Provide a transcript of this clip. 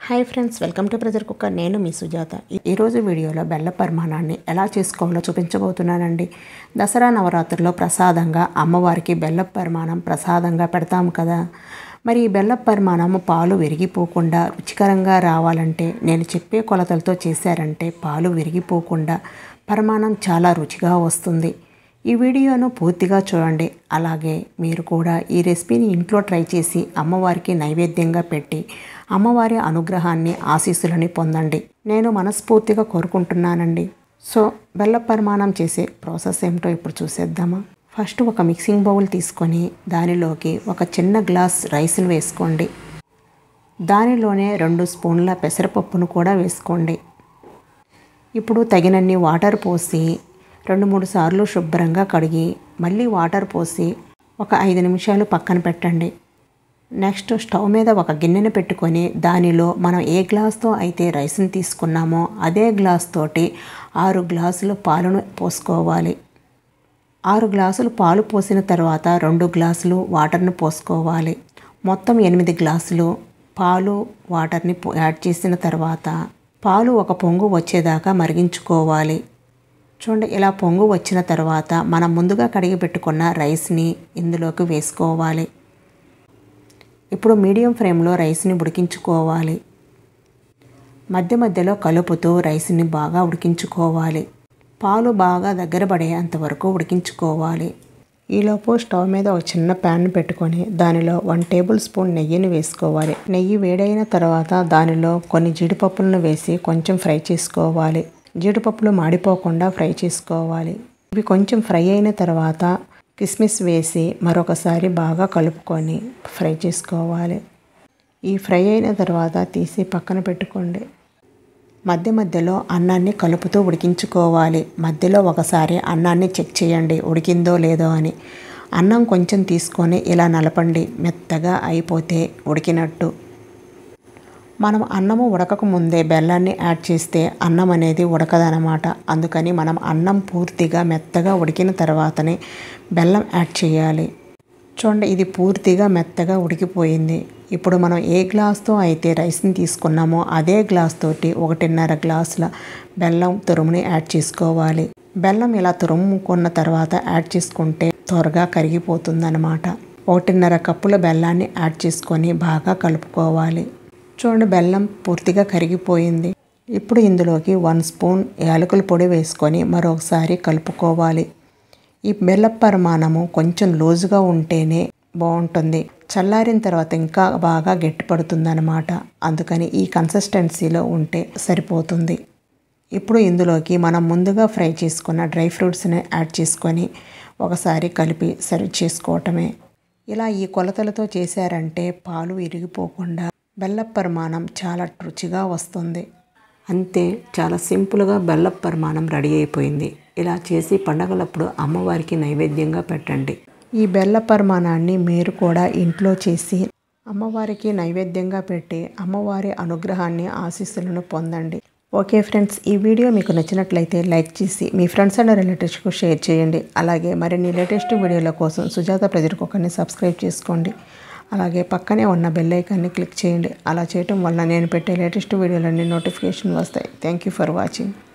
hi friends welcome to pressure cooker నేను మీ సుజాత ఈ- ఈరోజు వీడియోలో బెల్ల పరిమాణాన్ని ఎలా చేసుకోవాలో చూపించబోతున్నానండి దసరా నవరాత్రుల్లో ప్రసాదంగా అమ్మవారికి బెల్ల పరిమాణం ప్రసాదంగా పెడతాము కదా మరి ఈ బెల్ల పరిమాణము పాలు విరిగిపోకుండా రుచికరంగా రావాలంటే నేను చెప్పే కొలతలతో చేశారంటే పాలు విరిగిపోకుండా పరిమాణం చాలా రుచిగా వస్తుంది ఈ వీడియోను పూర్తిగా చూడండి అలాగే మీరు కూడా ఈ రెసిపీని ఇంట్లో ట్రై చేసి అమ్మవారికి నైవేద్యంగా పెట్టి అమ్మవారి అనుగ్రహాన్ని ఆశీస్సులని పొందండి నేను మనస్ఫూర్తిగా కోరుకుంటున్నానండి సో బెల్ల పరిమాణం చేసే ప్రాసెస్ ఏమిటో ఇప్పుడు చూసేద్దామా ఫస్ట్ ఒక మిక్సింగ్ బౌల్ తీసుకొని దానిలోకి ఒక చిన్న గ్లాస్ రైస్ను వేసుకోండి దానిలోనే రెండు స్పూన్ల పెసరపప్పును కూడా వేసుకోండి ఇప్పుడు తగినన్ని వాటర్ పోసి రెండు మూడు సార్లు శుభ్రంగా కడిగి మళ్ళీ వాటర్ పోసి ఒక ఐదు నిమిషాలు పక్కన పెట్టండి నెక్స్ట్ స్టవ్ మీద ఒక గిన్నెను పెట్టుకొని దానిలో మనం ఏ గ్లాస్తో అయితే రైస్ని తీసుకున్నామో అదే గ్లాస్ తోటి ఆరు గ్లాసులు పాలను పోసుకోవాలి ఆరు గ్లాసులు పాలు పోసిన తర్వాత రెండు గ్లాసులు వాటర్ని పోసుకోవాలి మొత్తం ఎనిమిది గ్లాసులు పాలు వాటర్ని పో- యాడ్ చేసిన తర్వాత పాలు ఒక పొంగు వచ్చేదాకా మరిగించుకోవాలి చూడండి ఇలా పొంగు వచ్చిన తర్వాత మనం ముందుగా కడిగి పెట్టుకున్న రైస్ని ఇందులోకి వేసుకోవాలి ఇప్పుడు మీడియం ఫ్లేమ్లో రైస్ని ఉడికించుకోవాలి మధ్య మధ్యలో కలుపుతూ రైస్ని బాగా ఉడికించుకోవాలి పాలు బాగా దగ్గర పడేంత వరకు ఉడికించుకోవాలి ఈలోపు స్టవ్ మీద ఒక చిన్న ప్యాన్ పెట్టుకొని దానిలో వన్ టేబుల్ స్పూన్ నెయ్యిని వేసుకోవాలి నెయ్యి వేడైన తర్వాత దానిలో కొన్ని జీడిపప్పులను వేసి కొంచెం ఫ్రై చేసుకోవాలి జీడిపప్పులు మాడిపోకుండా ఫ్రై చేసుకోవాలి ఇవి కొంచెం ఫ్రై అయిన తర్వాత కిస్మిస్ వేసి మరొకసారి బాగా కలుపుకొని ఫ్రై చేసుకోవాలి ఈ ఫ్రై అయిన తర్వాత తీసి పక్కన పెట్టుకోండి మధ్య మధ్యలో అన్నాన్ని కలుపుతూ ఉడికించుకోవాలి మధ్యలో ఒకసారి అన్నాన్ని చెక్ చేయండి ఉడికిందో లేదో అని అన్నం కొంచెం తీసుకొని ఇలా నలపండి మెత్తగా అయిపోతే ఉడికినట్టు మనం అన్నము ఉడకక ముందే బెల్లాన్ని యాడ్ చేస్తే అన్నం అనేది ఉడకదనమాట అందుకని మనం అన్నం పూర్తిగా మెత్తగా ఉడికిన తర్వాతనే బెల్లం యాడ్ చేయాలి చూడండి ఇది పూర్తిగా మెత్తగా ఉడికిపోయింది ఇప్పుడు మనం ఏ గ్లాస్తో అయితే రైస్ని తీసుకున్నామో అదే గ్లాస్ తోటి ఒకటిన్నర గ్లాసుల బెల్లం తురుముని యాడ్ చేసుకోవాలి బెల్లం ఇలా తురుముకున్న తర్వాత యాడ్ చేసుకుంటే త్వరగా కరిగిపోతుందన్నమాట ఒకటిన్నర కప్పుల బెల్లాన్ని యాడ్ చేసుకొని బాగా కలుపుకోవాలి చూడండి బెల్లం పూర్తిగా కరిగిపోయింది ఇప్పుడు ఇందులోకి వన్ స్పూన్ యాలకుల పొడి వేసుకొని మరొకసారి కలుపుకోవాలి ఈ బెల్ల పరిమాణము కొంచెం లూజుగా ఉంటేనే బాగుంటుంది చల్లారిన తర్వాత ఇంకా బాగా గట్టిపడుతుందన్నమాట అందుకని ఈ కన్సిస్టెన్సీలో ఉంటే సరిపోతుంది ఇప్పుడు ఇందులోకి మనం ముందుగా ఫ్రై చేసుకున్న డ్రై ఫ్రూట్స్ని యాడ్ చేసుకొని ఒకసారి కలిపి సర్వ్ చేసుకోవటమే ఇలా ఈ కొలతలతో చేశారంటే పాలు విరిగిపోకుండా బెల్ల పరిమాణం చాలా రుచిగా వస్తుంది అంతే చాలా సింపుల్గా బెల్ల పరిమాణం రెడీ అయిపోయింది ఇలా చేసి పండగలప్పుడు అమ్మవారికి నైవేద్యంగా పెట్టండి ఈ బెల్ల పరిమాణాన్ని మీరు కూడా ఇంట్లో చేసి అమ్మవారికి నైవేద్యంగా పెట్టి అమ్మవారి అనుగ్రహాన్ని ఆశీస్సులను పొందండి ఓకే ఫ్రెండ్స్ ఈ వీడియో మీకు నచ్చినట్లయితే లైక్ చేసి మీ ఫ్రెండ్స్ అండ్ రిలేటివ్స్కు షేర్ చేయండి అలాగే మరిన్ని లేటెస్ట్ వీడియోల కోసం సుజాత ప్రజల కుక్కర్ని సబ్స్క్రైబ్ చేసుకోండి అలాగే పక్కనే ఉన్న బెల్ ఐకాన్ని క్లిక్ చేయండి అలా చేయటం వల్ల నేను పెట్టే లేటెస్ట్ వీడియోలన్నీ నోటిఫికేషన్ వస్తాయి థ్యాంక్ యూ ఫర్ వాచింగ్